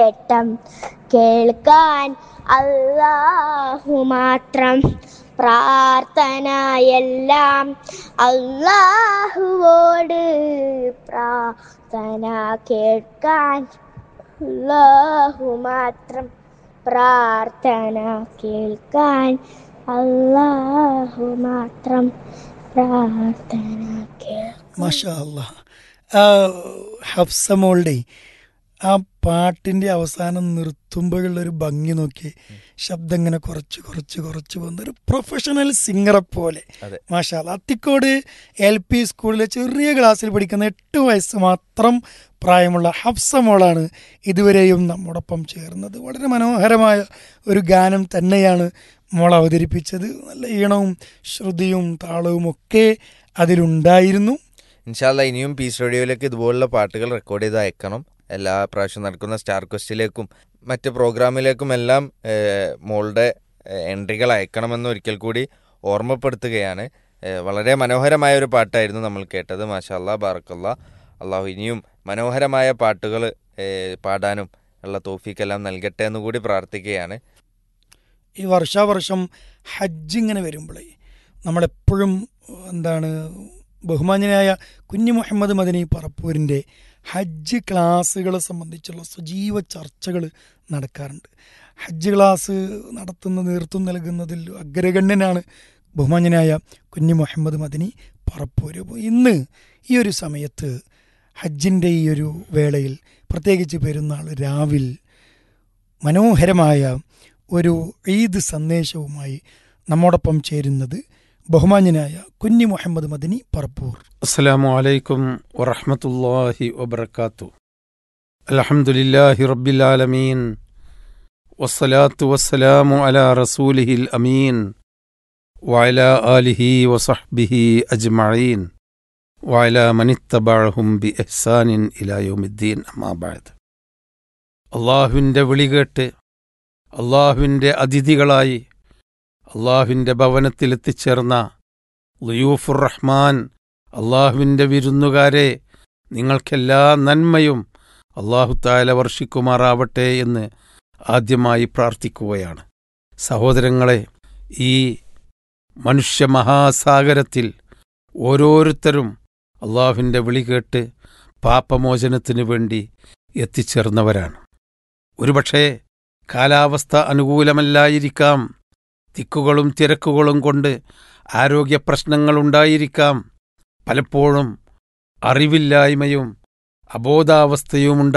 കേട്ടം കേൾക്കാൻ അല്ലാഹു മാത്രം പ്രാർത്ഥനയെല്ലാം അല്ലാഹുവോട് പ്രാർത്ഥന കേൾക്കാൻ അല്ലാഹു മാത്രം പ്രാർത്ഥന കേൾക്കാൻ അല്ലാഹു മാത്രം പ്രാർത്ഥന കേൾക്കാൻ മാഷാ അല്ലാ ആ ഹഫ്സ മോളുടെ ആ പാട്ടിൻ്റെ അവസാനം നിർത്തുമ്പോഴുള്ളൊരു ഭംഗി നോക്കി ശബ്ദം ഇങ്ങനെ കുറച്ച് കുറച്ച് കുറച്ച് വന്ന ഒരു പ്രൊഫഷണൽ സിംഗറെ പോലെ അതെ. മാഷാ അല്ലാ. അത്തിക്കോട് എൽ പി സ്കൂളിലെ ചെറിയ ക്ലാസ്സിൽ പഠിക്കുന്ന എട്ട് വയസ്സ് മാത്രം പ്രായമുള്ള ഹഫ്സ മോളാണ് ഇതുവരെയും നമ്മോടൊപ്പം ചേർന്നത് വളരെ മനോഹരമായ ഒരു ഗാനം തന്നെയാണ് മോൾ അവതരിപ്പിച്ചത് നല്ല ഈണവും ശ്രുതിയും താളവും ഒക്കെ അതിലുണ്ടായിരുന്നു ഇൻഷാല്ല ഇനിയും പീസ് റേഡിയോയിലേക്ക് ഇതുപോലുള്ള പാട്ടുകൾ റെക്കോർഡ് ചെയ്ത് അയക്കണം എല്ലാ പ്രാവശ്യം നടക്കുന്ന സ്റ്റാർ ക്വസ്റ്റിലേക്കും മറ്റ് പ്രോഗ്രാമിലേക്കും എല്ലാം ഏഹ്, മോളുടെ ഏഹ്, എൻട്രികൾ അയക്കണമെന്ന് ഒരിക്കൽ കൂടി ഓർമ്മപ്പെടുത്തുകയാണ് ഏഹ്, വളരെ മനോഹരമായ ഒരു പാട്ടായിരുന്നു നമ്മൾ കേട്ടത് മാഷാല്ലാ ബാറക്കല്ല അള്ളാഹു ഇനിയും മനോഹരമായ പാട്ടുകൾ പാടാനും ഉള്ള തോഫീക്കെല്ലാം നൽകട്ടെ എന്ന് കൂടി പ്രാർത്ഥിക്കുകയാണ് ഈ വർഷാവർഷം ഹജ്ജ് ഇങ്ങനെ വരുമ്പോഴേ നമ്മളെപ്പോഴും എന്താണ് ബഹുമാന്യനായ കുഞ്ഞു മുഹമ്മദ് മദനി പറപ്പൂരിൻ്റെ ഹജ്ജ് ക്ലാസ്സുകളെ സംബന്ധിച്ചുള്ള സജീവ ചർച്ചകൾ നടക്കാറുണ്ട് ഹജ്ജ് ക്ലാസ് നടത്തുന്ന നേതൃത്വം നൽകുന്നതിൽ അഗ്രഗണ്യനാണ് ബഹുമാന്യനായ കുഞ്ഞു മുഹമ്മദ് മദനി പറപ്പൂര് അപ്പോൾ ഇന്ന് ഈ ഒരു സമയത്ത് ഹജ്ജിൻ്റെ ഈ ഒരു വേളയിൽ പ്രത്യേകിച്ച് പെരുന്നാൾ രാവിൽ മനോഹരമായ ഒരു ഈദ് സന്ദേശവുമായി നമ്മോടൊപ്പം ചേരുന്നത് ബഹുമാന്യനായ കുഞ്ഞി മുഹമ്മദ് മദനി പറപ്പൂർ السلام عليكم ورحمة الله وبركاته الحمد لله رب العالمين والصلاة والسلام على رسوله الأمين وعلى آله وصحبه أجمعين وعلى من اتبعهم بإحسان إلى يوم الدين أما بعد അള്ളാഹുവിൻ്റെ വിളികേട്ട് അള്ളാഹുവിൻ്റെ അതിഥികളായി അള്ളാഹുവിൻ്റെ ഭവനത്തിലെത്തിച്ചേർന്ന ലുയൂഫുർ റഹ്മാൻ അള്ളാഹുവിൻ്റെ വിരുന്നുകാരെ നിങ്ങൾക്കെല്ലാ നന്മയും അള്ളാഹു താല വർഷിക്കുമാറാവട്ടെ എന്ന് ആദ്യമായി പ്രാർത്ഥിക്കുകയാണ് സഹോദരങ്ങളെ ഈ മനുഷ്യ മഹാസാഗരത്തിൽ ഓരോരുത്തരും അള്ളാഹുവിൻ്റെ വിളി കേട്ട് പാപമോചനത്തിനു വേണ്ടി എത്തിച്ചേർന്നവരാണ് ഒരുപക്ഷേ കാലാവസ്ഥ അനുകൂലമല്ലായിരിക്കാം തിക്കുകളും തിരക്കുകളും കൊണ്ട് ആരോഗ്യ പ്രശ്നങ്ങളുണ്ടായിരിക്കാം പലപ്പോഴും അറിവില്ലായ്മയും അബോധാവസ്ഥയും